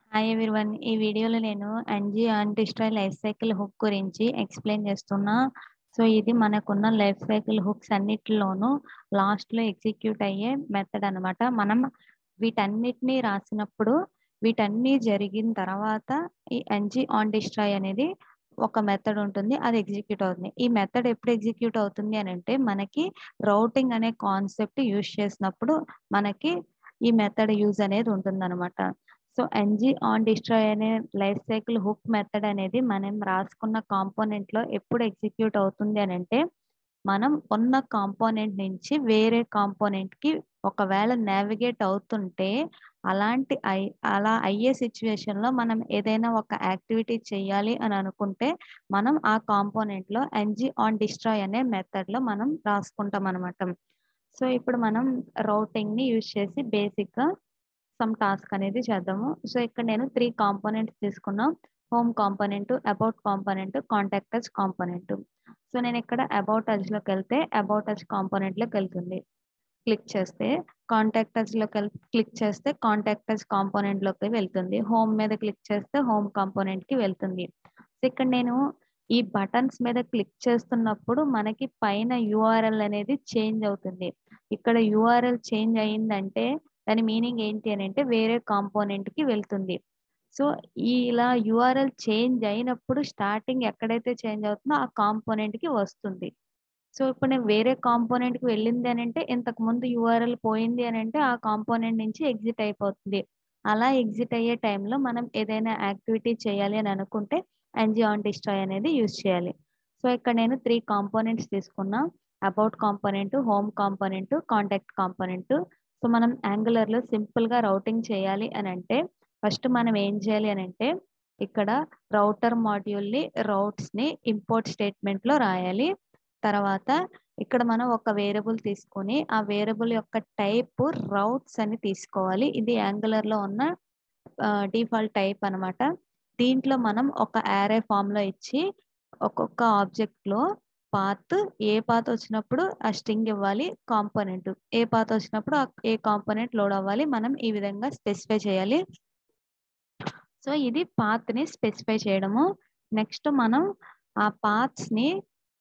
Hi everyone. ఈ వీడియోలో నేను N G on destroy life cycle hook గురించి ఎక్స్‌ప్లెయిన్ చేస్తున్నా. సో, ఇది మనకున్న లైఫ్ సైకిల్ హుక్స్ అన్నిటిలోనూ లాస్ట్‌లో ఎగ్జిక్యూట్ అయ్యే మెథడ్ అనమాట. మనం వీటన్నిటిని రాసినప్పుడు, వీటన్నీ జరిగిన తర్వాత ఈ ఎన్‌జీ ఆన్ డిస్ట్రాయ్ అనేది ఒక మెథడ్ ఉంటుంది. అది ఎగ్జిక్యూట్ అవుతుంది. ఈ మెథడ్ ఎప్పుడు ఎగ్జిక్యూట్ అవుతుంది అనంటే, మనకి రౌటింగ్ అనే కాన్సెప్ట్ యూజ్ చేసినప్పుడు మనకి ఈ మెథడ్ యూజ్ అనేది ఉంటుందనమాట. సో, ఎన్‌జీ ఆన్ డిస్ట్రాయ్ అనే లైఫ్ సైకిల్ హుక్ మెథడ్ అనేది మనం రాసుకున్న కాంపోనెంట్‌లో ఎప్పుడు ఎగ్జిక్యూట్ అవుతుంది అనంటే, మనం ఉన్న కాంపోనెంట్ నుంచి వేరే కాంపోనెంట్‌కి ఒకవేళ నావిగేట్ అవుతుంటే, అలాంటి అయ్ అలా అయ్యే సిట్యుయేషన్‌లో మనం ఏదైనా ఒక యాక్టివిటీ చేయాలి అని అనుకుంటే, మనం ఆ కాంపోనెంట్‌లో ఎన్‌జీ ఆన్ డిస్ట్రాయ్ అనే మెథడ్‌లో మనం రాసుకుంటామనమాట. సో, ఇప్పుడు మనం రౌటింగ్‌ని యూజ్ చేసి బేసిక్‌గా సమ్ టాస్క్ అనేది చేద్దాము. సో, ఇక్కడ నేను 3 కాంపోనెంట్స్ తీసుకున్నా. Home component, about component, contact us component. So, నేనిక్కడ అబౌట్ అస్‌లోకెళ్తే అబౌట్ అస్ కాంపోనెంట్‌లోకెళ్తుంది. క్లిక్ చేస్తే కాంటాక్ట్ అస్‌లోకెల్ క్లిక్ చేస్తే కాంటాక్ట్ అస్ కాంపోనెంట్‌లోకి వెళ్తుంది. హోమ్ మీద క్లిక్ చేస్తే హోమ్ కాంపోనెంట్‌కి వెళ్తుంది. సో, ఇక్కడ నేను ఈ బటన్స్ మీద క్లిక్ చేస్తున్నప్పుడు మనకి పైన యూఆర్ఎల్ అనేది చేంజ్ అవుతుంది. ఇక్కడ యూఆర్ఎల్ చేంజ్ అయిందంటే దాని మీనింగ్ ఏంటి అనంటే వేరే కాంపోనెంట్‌కి వెళ్తుంది. సో, ఈ ఇలా యూఆర్ఎల్ చేంజ్ అయినప్పుడు స్టార్టింగ్ ఎక్కడైతే చేంజ్ అవుతుందో ఆ కాంపోనెంట్‌కి వస్తుంది. సో, ఇప్పుడు నేను వేరే కాంపోనెంట్‌కి వెళ్ళింది అనంటే ఇంతకుముందు యూఆర్ఎల్ పోయింది అనంటే ఆ కాంపోనెంట్ నుంచి ఎగ్జిట్ అయిపోతుంది. అలా ఎగ్జిట్ అయ్యే టైంలో మనం ఏదైనా యాక్టివిటీ చేయాలి అని అనుకుంటే ఎన్‌జీ ఆన్ డిస్ట్రాయ్ అనేది యూజ్ చేయాలి. సో, ఇక్కడ నేను 3 కాంపోనెంట్స్ తీసుకున్నా. About component, home component, contact component. So, మనం యాంగులర్‌లో సింపుల్‌గా రౌటింగ్ చేయాలి అనంటే, ఫస్ట్ మనం ఏం చేయాలి అనంటే, ఇక్కడ రౌటర్ మాడ్యూల్‌ని, రౌట్స్‌ని ఇంపోర్ట్ స్టేట్మెంట్‌లో రాయాలి. తర్వాత ఇక్కడ మనం ఒక వేరియబుల్ తీసుకొని, ఆ వేరియబుల్ యొక్క టైప్ రౌట్స్ అని తీసుకోవాలి. ఇది యాంగులర్‌లో ఉన్న ఆహ్, డిఫాల్ట్ టైప్ అనమాట. దీంట్లో మనం ఒక యారే ఫార్మ్‌లో ఇచ్చి, ఒక్కొక్క ఆబ్జెక్ట్‌లో పాత్ ఏ పాత్ వచ్చినప్పుడు ఆ స్ట్రింగ్ ఇవ్వాలి కాంపోనెంట్. ఏ పాత్ వచ్చినప్పుడు ఆ ఏ కాంపోనెంట్ లోడ్ అవ్వాలి. మనం ఈ విధంగా స్పెసిఫై చేయాలి. సో, ఇది పాత్‌ని స్పెసిఫై చేయడము. నెక్స్ట్ మనం ఆ పాత్స్‌ని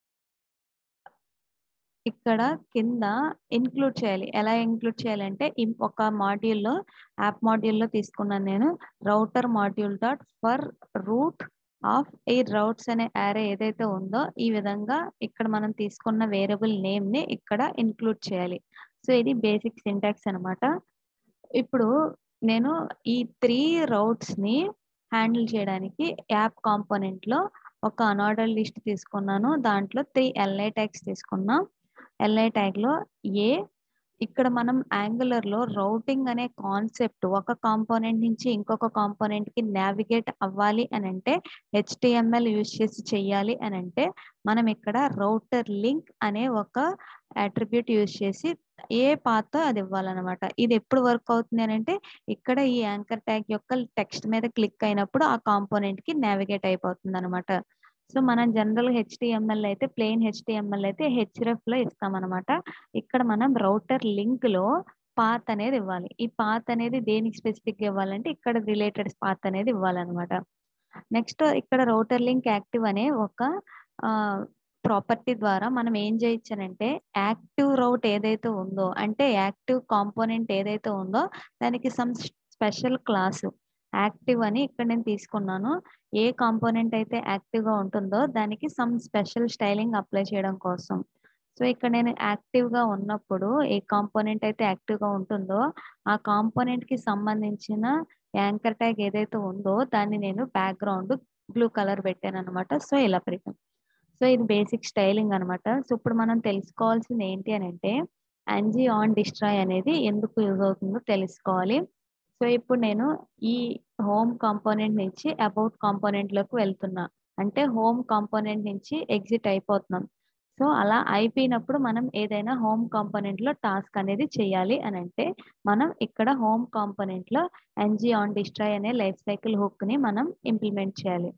ఇక్కడ కింద ఇంక్లూడ్ చేయాలి. ఎలా ఇంక్లూడ్ చేయాలంటే ఇం ఒక మాడ్యూల్‌లో యాప్ మాడ్యూల్‌లో తీసుకున్నాను నేను. Router module dot for root of ఈ రౌట్స్ అనే యారే ఏదైతే ఉందో ఈ విధంగా ఇక్కడ మనం తీసుకున్న వేరియబుల్ నేమ్‌ని ఇక్కడ ఇంక్లూడ్ చేయాలి. సో, ఇది బేసిక్ సింటాక్స్ అనమాట. ఇప్పుడు నేను ఈ 3 రౌట్స్‌ని హ్యాండిల్ చేయడానికి యాప్ కాంపోనెంట్‌లో ఒక అనార్డర్డ్ లిస్ట్ తీసుకున్నాను. దాంట్లో 3 ఎల్ఐ ట్యాగ్స్ తీసుకున్నా. ఎల్ఐ ట్యాగ్‌లో ఏ ఇక్కడ మనం యాంగులర్‌లో రౌటింగ్ అనే కాన్సెప్ట్ ఒక కాంపోనెంట్ నుంచి ఇంకొక కాంపోనెంట్‌కి నావిగేట్ అవ్వాలి అనంటే హెచ్‌టీఎంఎల్ యూజ్ చేసి చేయాలి అనంటే, మనం ఇక్కడ రౌటర్ లింక్ అనే ఒక అట్రిబ్యూట్ యూజ్ చేసి ఏ పాతో అది ఇవ్వాలనమాట. ఇది ఎప్పుడు వర్క్ అవుతుంది అనంటే, ఇక్కడ ఈ యాంకర్ ట్యాగ్ యొక్క టెక్స్ట్ మీద క్లిక్ అయినప్పుడు ఆ కాంపోనెంట్‌కి నావిగేట్ అయిపోతుందనమాట. సో, మనం జనరల్‌గా హెచ్‌టీఎంఎల్ అయితే ప్లెయిన్ హెచ్‌టీఎంఎల్ అయితే హెచ్‌రెఫ్‌లో ఇస్తామనమాట. ఇక్కడ మనం రౌటర్ లింక్‌లో పాత్ అనేది ఇవ్వాలి. ఈ పాత్ అనేది దేనికి స్పెసిఫిక్‌గా ఇవ్వాలంటే ఇక్కడ రిలేటెడ్ పాత్ అనేది ఇవ్వాలనమాట. నెక్స్ట్ ఇక్కడ రౌటర్ లింక్ యాక్టివ్ అనే ఒక ఆహ్, ప్రాపర్టీ ద్వారా మనం ఏం చేయొచ్చనంటే యాక్టివ్ రౌట్ ఏదైతే ఉందో అంటే యాక్టివ్ కాంపోనెంట్ ఏదైతే ఉందో దానికి సమ్ స్పెషల్ క్లాస్ యాక్టివ్ అని ఇక్కడ నేను తీసుకున్నాను. ఏ కాంపోనెంట్ అయితే యాక్టివ్‌గా ఉంటుందో దానికి సమ్ స్పెషల్ స్టైలింగ్ అప్లై చేయడం కోసం. సో, ఇక్కడ నేను యాక్టివ్‌గా ఉన్నప్పుడు ఏ కాంపోనెంట్ అయితే యాక్టివ్‌గా ఉంటుందో ఆ కాంపోనెంట్‌కి సంబంధించిన యాంకర్ ట్యాగ్ ఏదైతే ఉందో దాన్ని నేను బ్యాక్‌గ్రౌండ్ బ్లూ కలర్ పెట్టాననమాట. సో, ఇలా పెట్టాను. సో, ఇది బేసిక్ స్టైలింగ్ అనమాట. సో, ఇప్పుడు మనం తెలుసుకోవాల్సింది ఏంటి అనంటే ఎన్‌జీ ఆన్ డిస్ట్రాయ్ అనేది ఎందుకు యూజ్ అవుతుందో తెలుసుకోవాలి. సో, ఇప్పుడు నేను ఈ హోమ్ కాంపోనెంట్ నుంచి అబౌట్ కాంపోనెంట్‌లోకి వెళ్తున్నా. అంటే హోమ్ కాంపోనెంట్ నుంచి ఎగ్జిట్ అయిపోతున్నాం. సో, అలా అయిపోయినప్పుడు మనం ఏదైనా హోమ్ కాంపోనెంట్‌లో టాస్క్ అనేది చేయాలి అనంటే, మనం ఇక్కడ హోమ్ కాంపోనెంట్‌లో ఎన్‌జీ ఆన్ డిస్ట్రాయ్ అనే లైఫ్ సైకిల్ హుక్‌ని మనం ఇంప్లిమెంట్ చేయాలి.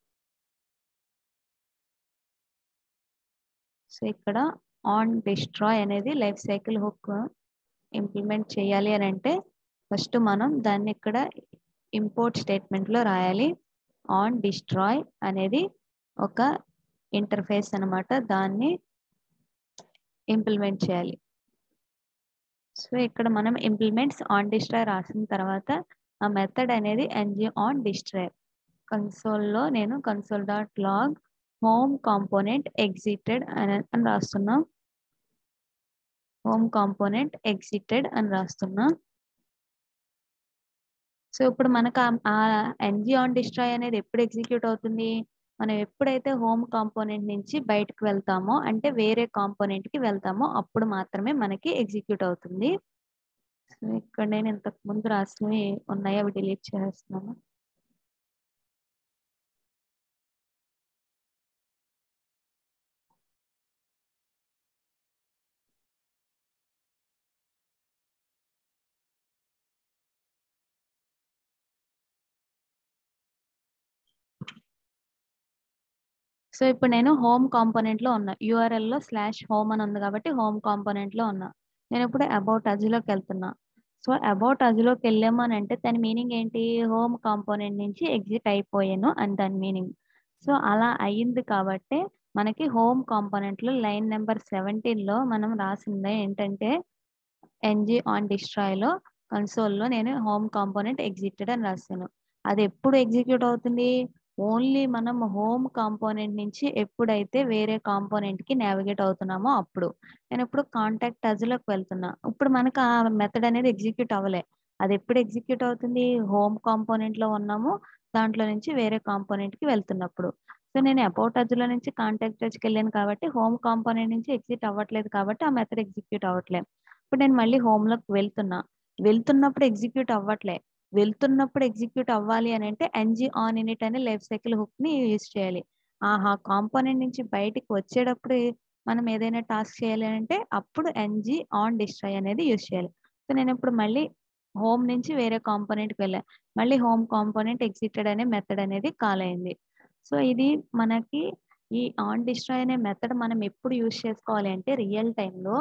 సో, ఇక్కడ ఆన్ డిస్ట్రాయ్ అనేది లైఫ్ సైకిల్ హుక్ ఇంప్లిమెంట్ చేయాలి అనంటే, ఫస్ట్ మనం దాన్ని ఇక్కడ ఇంపోర్ట్ స్టేట్మెంట్లో రాయాలి ఆన్ డిస్ట్రాయ్ అనేది ఒక ఇంటర్ఫేస్ అన్నమాట దాన్ని ఇంప్లిమెంట్ చేయాలి సో ఇక్కడ మనం ఇంప్లిమెంట్స్ ఆన్ డిస్ట్రాయ్ రాసిన తర్వాత ఆ మెథడ్ అనేది ఎన్జి ఆన్ డిస్ట్రాయ్ కన్సోల్లో నేను console dot log home component exited అని అని రాస్తున్నా హోమ్ కాంపోనెంట్ ఎగ్జిటెడ్ అని రాస్తున్నా సో ఇప్పుడు మనకు ఆ ఎన్జి ఆన్ డిస్ట్రాయ్ అనేది ఎప్పుడు ఎగ్జిక్యూట్ అవుతుంది మనం ఎప్పుడైతే హోమ్ కాంపోనెంట్ నుంచి బయటకు వెళ్తామో అంటే వేరే కాంపోనెంట్ కి వెళ్తామో అప్పుడు మాత్రమే మనకి ఎగ్జిక్యూట్ అవుతుంది సో ఇక్కడ నేను ఇంతకు ముందు రాసినవి ఉన్నాయో అవి డిలీట్ చేస్తున్నాను సో ఇప్పుడు నేను హోమ్ కాంపోనెంట్ లో ఉన్నా URL లో స్లాష్ హోమ్ అని ఉంది కాబట్టి హోమ్ కాంపోనెంట్ లో ఉన్నా నేను ఇప్పుడు అబౌట్ అజ్లోకి వెళ్తున్నా సో అబౌట్ అజ్లోకి వెళ్ళాము అని అంటే దాని మీనింగ్ ఏంటి హోమ్ కాంపోనెంట్ నుంచి ఎగ్జిట్ అయిపోయాను అని దాని మీనింగ్ సో అలా అయ్యింది కాబట్టి మనకి హోమ్ కాంపోనెంట్ లో లైన్ నెంబర్ సెవెంటీన్ లో మనం రాసింది ఏంటంటే ఎన్జి ఆన్ డిస్ట్రాయ్ లో కన్సోల్ లో నేను హోమ్ కాంపోనెంట్ ఎగ్జిటెడ్ అని రాశాను అది ఎప్పుడు ఎగ్జిక్యూట్ అవుతుంది ఓన్లీ మనం హోమ్ కాంపోనెంట్ నుంచి ఎప్పుడైతే వేరే కాంపోనెంట్ కి నావిగేట్ అవుతున్నామో అప్పుడు నేను ఇప్పుడు కాంటాక్ట్ లోకి వెళ్తున్నా ఇప్పుడు మనకు ఆ మెథడ్ అనేది ఎగ్జిక్యూట్ అవ్వలే అది ఎప్పుడు ఎగ్జిక్యూట్ అవుతుంది హోమ్ కాంపోనెంట్ లో ఉన్నాము దాంట్లో నుంచి వేరే కాంపోనెంట్ కి వెళ్తున్నప్పుడు సో నేను అబౌట్ లో నుంచి కాంటాక్ట్ కి వెళ్ళాను కాబట్టి హోమ్ కాంపోనెంట్ నుంచి ఎగ్జిట్ అవ్వట్లేదు కాబట్టి ఆ మెథడ్ ఎగ్జిక్యూట్ అవ్వట్లేదు ఇప్పుడు నేను మళ్ళీ హోమ్ లోకి వెళ్తున్నా వెళ్తున్నప్పుడు ఎగ్జిక్యూట్ అవ్వట్లే వెళ్తున్నప్పుడు ఎగ్జిక్యూట్ అవ్వాలి అని అంటే ఎన్జి ఆన్ ఇనిట్ అనే లైఫ్ సైకిల్ హుక్ ని యూజ్ చేయాలి ఆహా కాంపోనెంట్ నుంచి బయటికి వచ్చేటప్పుడు మనం ఏదైనా టాస్క్ చేయాలి అంటే అప్పుడు ఎన్జి ఆన్ డిస్ట్రాయ్ అనేది యూజ్ చేయాలి సో నేను ఇప్పుడు మళ్ళీ హోమ్ నుంచి వేరే కాంపోనెంట్ కి వెళ్ళాను మళ్ళీ హోమ్ కాంపోనెంట్ ఎగ్జిటెడ్ అనే మెథడ్ అనేది కాల్ అయింది సో ఇది మనకి ఈ ఆన్ డిస్ట్రాయ్ అనే మెథడ్ మనం ఎప్పుడు యూజ్ చేసుకోవాలి అంటే రియల్ టైంలో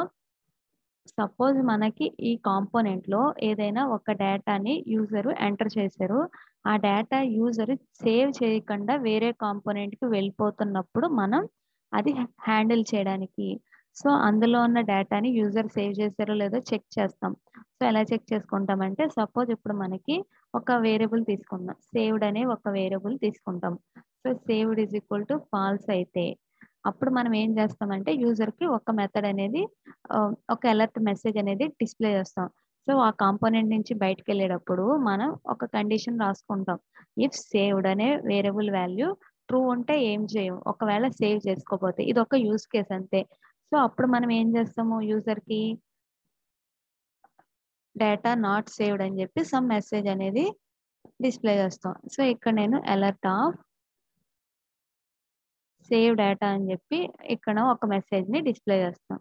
సపోజ్ మనకి ఈ కాంపోనెంట్ లో ఏదైనా ఒక డేటాని యూజర్ ఎంటర్ చేశారు ఆ డేటా యూజర్ సేవ్ చేయకుండా వేరే కాంపోనెంట్ కి వెళ్ళిపోతున్నప్పుడు మనం అది హ్యాండిల్ చేయడానికి సో అందులో ఉన్న డేటాని యూజర్ సేవ్ చేశారో లేదో చెక్ చేస్తాం సో ఎలా చెక్ చేసుకుంటామంటే సపోజ్ ఇప్పుడు మనకి ఒక వేరియబుల్ తీసుకుందాం సేవ్డ్ అనే ఒక వేరియబుల్ తీసుకుంటాం so saved is equal to false అయితే అప్పుడు మనం ఏం చేస్తామంటే యూజర్ కి ఒక మెథడ్ అనేది ఒక అలర్ట్ మెసేజ్ అనేది డిస్ప్లే చేస్తాం సో ఆ కాంపోనెంట్ నుంచి బయటకు వెళ్ళేటప్పుడు మనం ఒక కండిషన్ రాసుకుంటాం ఇఫ్ సేవ్డ్ అనే వేరియబుల్ వాల్యూ ట్రూ ఉంటే ఏం చేయం ఒకవేళ సేవ్ చేసుకోపోతే ఇది ఒక యూజ్ కేస్ అంతే సో అప్పుడు మనం ఏం చేస్తాము యూజర్ కి డేటా నాట్ సేవ్డ్ అని చెప్పి సమ్ మెసేజ్ అనేది డిస్ప్లే చేస్తాం సో ఇక్కడ నేను అలర్ట్ ఆఫ్ సేవ్ డేటా అని చెప్పి ఇక్కడ ఒక మెసేజ్ ని డిస్ప్లే చేస్తాం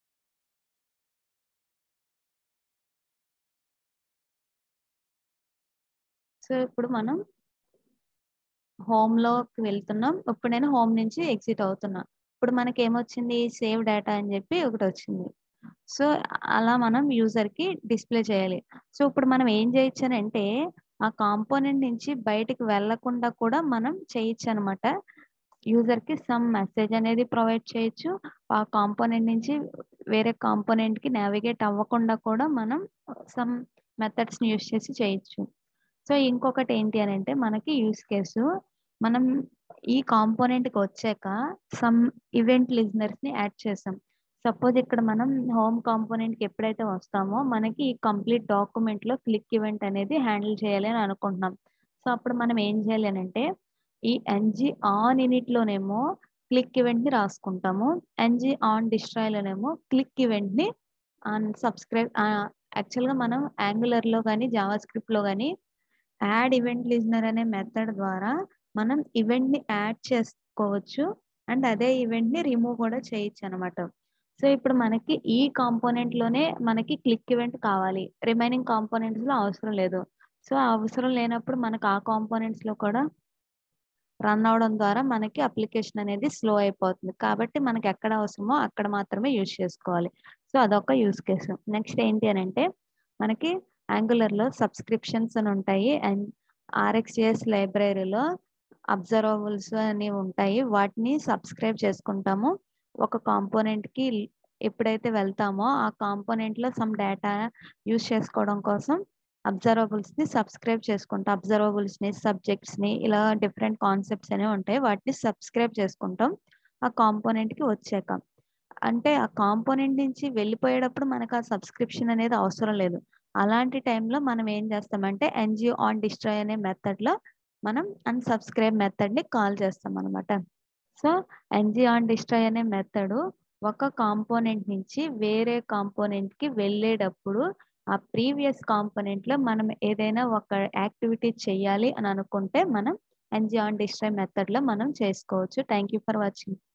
సో ఇప్పుడు మనం హోమ్ లోకి వెళ్తున్నాం ఇప్పుడు నేను హోమ్ నుంచి ఎగ్జిట్ అవుతున్నా ఇప్పుడు మనకి ఏమొచ్చింది సేవ్ డేటా అని చెప్పి ఒకటి వచ్చింది సో అలా మనం యూజర్ కి డిస్ప్లే చేయాలి సో ఇప్పుడు మనం ఏం చేయొచ్చు అని అంటే ఆ కాంపోనెంట్ నుంచి బయటికి వెళ్లకుండా కూడా మనం చేయొచ్చు అనమాట యూజర్ కి సమ్ మెసేజ్ అనేది ప్రొవైడ్ చేయొచ్చు ఆ కాంపోనెంట్ నుంచి వేరే కాంపోనెంట్ కి నావిగేట్ అవ్వకుండా కూడా మనం సమ్ మెథడ్స్ ని యూస్ చేసి చేయొచ్చు సో ఇంకొకటి ఏంటి అని అంటే మనకి యూస్ కేసు మనం ఈ కాంపోనెంట్ కి వచ్చాక సమ్ ఈవెంట్ లిజనర్స్ ని యాడ్ చేసాం సపోజ్ ఇక్కడ మనం హోమ్ కాంపోనెంట్ కి ఎప్పుడైతే వస్తామో మనకి ఈ కంప్లీట్ డాక్యుమెంట్ లో క్లిక్ ఈవెంట్ అనేది హ్యాండిల్ చేయాలి అని అనుకుంటున్నాం సో అప్పుడు మనం ఏం చేయాలి అని అంటే ఈ ఎన్జి ఆన్ ఇనిట్ లోనేమో క్లిక్ ఈవెంట్ ని రాసుకుంటాము ఎన్జి ఆన్ డిస్ట్రాయ్ లోనేమో క్లిక్ ఈవెంట్ ని సబ్స్క్రైబ్ యాక్చువల్ గా మనం యాంగులర్ లో కానీ జావా స్క్రిప్ట్ లో కానీ యాడ్ ఈవెంట్ లిజనర్ అనే మెథడ్ ద్వారా మనం ఈవెంట్ ని యాడ్ చేసుకోవచ్చు అండ్ అదే ఈవెంట్ ని రిమూవ్ కూడా చేయొచ్చు అనమాట సో ఇప్పుడు మనకి ఈ కాంపోనెంట్ లోనే మనకి క్లిక్ ఈవెంట్ కావాలి రిమైనింగ్ కాంపోనెంట్స్ లో అవసరం లేదు సో అవసరం లేనప్పుడు మనకు ఆ కాంపోనెంట్స్ లో కూడా రన్ అవడం ద్వారా మనకి అప్లికేషన్ అనేది స్లో అయిపోతుంది కాబట్టి మనకి ఎక్కడ అవసరమో అక్కడ మాత్రమే యూజ్ చేసుకోవాలి సో అదొక యూజ్ కేసు నెక్స్ట్ ఏంటి అని అంటే మనకి యాంగులర్ లో సబ్స్క్రిప్షన్స్ అని ఉంటాయి అండ్ ఆర్ఎక్స్జిఎస్ లైబ్రరీలో అబ్జర్వబుల్స్ అనేవి ఉంటాయి వాటిని సబ్స్క్రైబ్ చేసుకుంటాము ఒక కాంపోనెంట్కి ఎప్పుడైతే వెళ్తామో ఆ కాంపోనెంట్లో సమ్ డేటా యూస్ చేసుకోవడం కోసం అబ్జర్వబుల్స్ని సబ్స్క్రైబ్ చేసుకుంటాం అబ్జర్వబుల్స్ని సబ్జెక్ట్స్ని ఇలా డిఫరెంట్ కాన్సెప్ట్స్ అనేవి ఉంటాయి వాటిని సబ్స్క్రైబ్ చేసుకుంటాం ఆ కాంపోనెంట్కి వచ్చాక అంటే ఆ కాంపోనెంట్ నుంచి వెళ్ళిపోయేటప్పుడు మనకు ఆ సబ్స్క్రిప్షన్ అనేది అవసరం లేదు అలాంటి టైంలో మనం ఏం చేస్తామంటే ఎన్జిఓ ఆన్ డిస్ట్రాయ్ అనే మెథడ్లో మనం అన్సబ్స్క్రైబ్ మెథడ్ని కాల్ చేస్తాం అనమాట సో ఎన్జీ ఆన్ డిస్ట్రాయ్ అనే మెథడ్ ఒక కాంపోనెంట్ నుంచి వేరే కాంపోనెంట్కి వెళ్ళేటప్పుడు ఆ ప్రీవియస్ కాంపోనెంట్లో మనం ఏదైనా ఒక యాక్టివిటీ చేయాలి అని అనుకుంటే మనం ఎన్జీ ఆన్ డిస్ట్రాయ్ మెథడ్లో మనం చేసుకోవచ్చు థ్యాంక్ యూ ఫర్ వాచింగ్